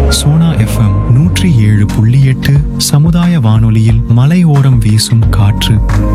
Sona FM நூற்றி ஏழு புள்ளி எட்டு சமுதாய வானொலியில் மலையோரம் வீசும் காற்று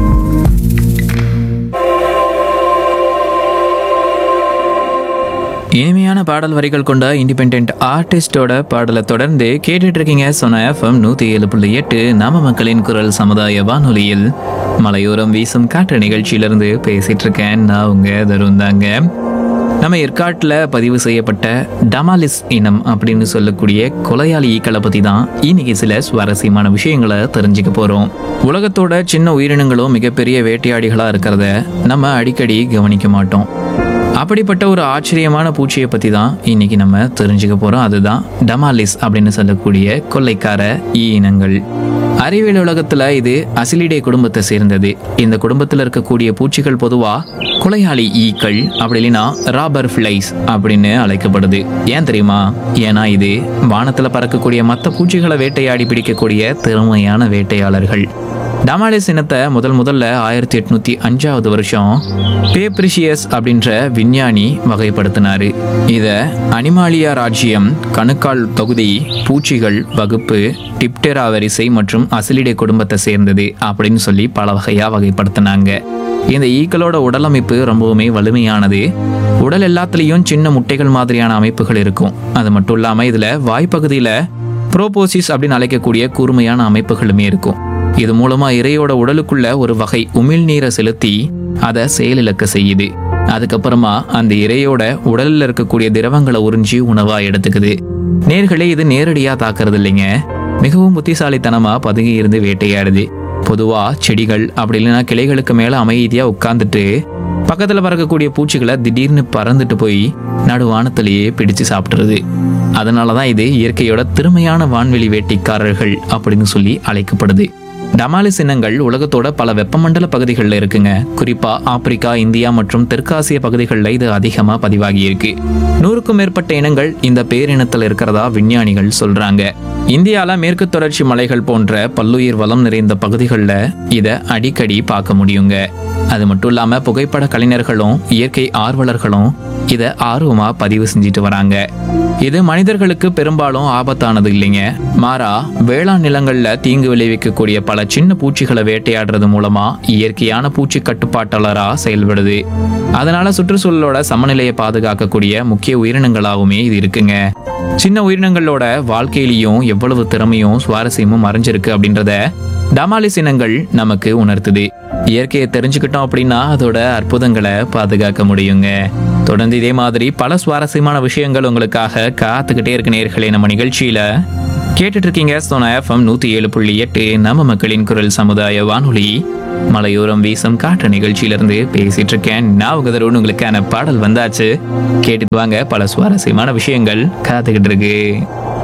இனிமையான பாடல் வரிகள் கொண்ட இண்டிபெண்ட் ஆர்டிஸ்டோட பாடலை தொடர்ந்து கேட்டுட்டு இருக்கீங்க சொன்ன எஃப்எம் நூற்றி ஏழு புள்ளி எட்டு நாம மக்களின் குரல் சமுதாய வானொலியில் மலையோரம் வீசும் காற்று நிகழ்ச்சியிலிருந்து பேசிட்டு இருக்கேன் நான் உங்க தருண் தாங்க நம்ம ஏற்காட்டில் பதிவு செய்யப்பட்ட டமாலிஸ் இனம் அப்படின்னு சொல்லக்கூடிய கொலையாளி ஈக்களை பற்றி தான் இன்னைக்கு சில சுவாரஸ்யமான விஷயங்களை தெரிஞ்சுக்க போகிறோம் உலகத்தோட சின்ன உயிரினங்களும் மிகப்பெரிய வேட்டையாடிகளாக இருக்கிறத நம்ம அடிக்கடி கவனிக்க மாட்டோம் அப்படிப்பட்ட ஒரு ஆச்சரியமான பூச்சியை பற்றி தான் இன்னைக்கு நம்ம தெரிஞ்சுக்க போகிறோம் அதுதான் டமாலிஸ் அப்படின்னு சொல்லக்கூடிய கொள்ளைக்கார ஈ இனங்கள் அறிவியல் உலகத்தில் இது அசிலிடே குடும்பத்தை சேர்ந்தது இந்த குடும்பத்தில் இருக்கக்கூடிய பூச்சிகள் பொதுவாக கொலையாளி ஈக்கள் அப்படி இல்லைன்னா ராபர் ஃப்ளைஸ் அப்படின்னு அழைக்கப்படுது ஏன் தெரியுமா ஏன்னா இது வானத்தில் பறக்கக்கூடிய மற்ற பூச்சிகளை வேட்டையாடி பிடிக்கக்கூடிய திறமையான வேட்டையாளர்கள் டமாலிஸ் இனத்தை முதல் முதல்ல ஆயிரத்தி எட்நூத்தி அஞ்சாவது வருஷம் பேப்ரிஷியஸ் அப்படின்ற விஞ்ஞானி வகைப்படுத்தினாரு இத அனிமாலியா ராஜ்யம் கணுக்கால் தொகுதி பூச்சிகள் வகுப்பு டிப்டெரா வரிசை மற்றும் அசிலிடே குடும்பத்தை சேர்ந்தது அப்படின்னு சொல்லி பல வகையா வகைப்படுத்தினாங்க இந்த ஈக்களோட உடலமைப்பு ரொம்பவுமே வலிமையானது உடல் எல்லாத்துலேயும் சின்ன முட்டைகள் மாதிரியான அமைப்புகள் இருக்கும் அது மட்டும் இல்லாமல் இதில் வாய்ப்பகுதியில் ப்ரோபோசிஸ் அப்படின்னு அழைக்கக்கூடிய கூர்மையான அமைப்புகளுமே இருக்கும் இது மூலமா இரையோட உடலுக்குள்ள ஒரு வகை உமிழ்நீரை செலுத்தி அதை செயலிழக்க செய்யுது அதுக்கப்புறமா அந்த இரையோட உடல்ல இருக்கக்கூடிய திரவங்களை உறிஞ்சி உணவா எடுத்துக்குது நேர்களே இது நேரடியா தாக்குறது இல்லைங்க மிகவும் புத்திசாலித்தனமா பதுங்கி இருந்து வேட்டையாடுது பொதுவா செடிகள் அப்படி இல்லைன்னா கிளைகளுக்கு மேல அமைதியா உட்கார்ந்துட்டு பக்கத்துல பறக்கக்கூடிய பூச்சிகளை திடீர்னு பறந்துட்டு போய் நடுவானத்திலேயே பிடிச்சு சாப்பிட்டுருது அதனால தான் இது இயற்கையோட திறமையான வான்வெளி வேட்டைக்காரர்கள் அப்படின்னு சொல்லி அழைக்கப்படுது டமாலிஸ் இனங்கள் உலகத்தோட பல வெப்பமண்டல பகுதிகளில் இருக்குங்க குறிப்பா ஆப்பிரிக்கா இந்தியா மற்றும் தெற்காசிய பகுதிகளில் இது அதிகமாக பதிவாகி இருக்கு நூறுக்கும் மேற்பட்ட இனங்கள் இந்த பேரினத்தில் இருக்கிறதா விஞ்ஞானிகள் சொல்றாங்க இந்தியால மேற்கு தொடர்ச்சி மலைகள் போன்ற பல்லுயிர் வளம் நிறைந்த பகுதிகளில் இதை அடிக்கடி பார்க்க முடியுங்க அது மட்டும் இல்லாம புகைப்பட கலைஞர்களும் இயற்கை ஆர்வலர்களும் இதை ஆர்வமா பதிவு செஞ்சுட்டு வராங்க இது மனிதர்களுக்கு பெரும்பாலும் ஆபத்தானது இல்லைங்க மாறா வேளாண் நிலங்கள்ல தீங்கு விளைவிக்கக்கூடிய பல சின்ன பூச்சிகளை வேட்டையாடுறது மூலமா இயற்கையான பூச்சி கட்டுப்பாட்டாளரா செயல்படுது அதனால சுற்றுச்சூழலோட சமநிலையை பாதுகாக்கக்கூடிய முக்கிய உயிரினங்களாகவுமே இது இருக்குங்க சின்ன உயிரினங்களோட வாழ்க்கையிலையும் எவ்வளவு திறமையும் சுவாரஸ்யமும் மறைஞ்சிருக்கு அப்படின்றத டமாலிஸ் இனங்கள் நமக்கு உணர்த்துது இயற்கையை தெரிஞ்சுக்கிட்டோம் அப்படின்னா அதோட அற்புதங்களை பாதுகாக்க முடியுங்க தொடர்ந்து இதே மாதிரி பல சுவாரஸ்யமான விஷயங்கள் உங்களுக்காக காத்துக்கிட்டே இருக்கு நேர்களே நம்ம நிகழ்ச்சியில கேட்டுட்டு இருக்கீங்க சோனா எஃப்எம் நூத்தி ஏழு புள்ளி எட்டு நம்ம மக்களின் குரல் சமுதாய வானொலி மலையோரம் வீசும் காற்று நிகழ்ச்சியிலிருந்து பேசிட்டு இருக்கேன் நான் உங்க தருண் உங்களுக்கான பாடல் வந்தாச்சு கேட்டுட்டு வாங்க பல சுவாரஸ்யமான விஷயங்கள் காத்துக்கிட்டு இருக்கு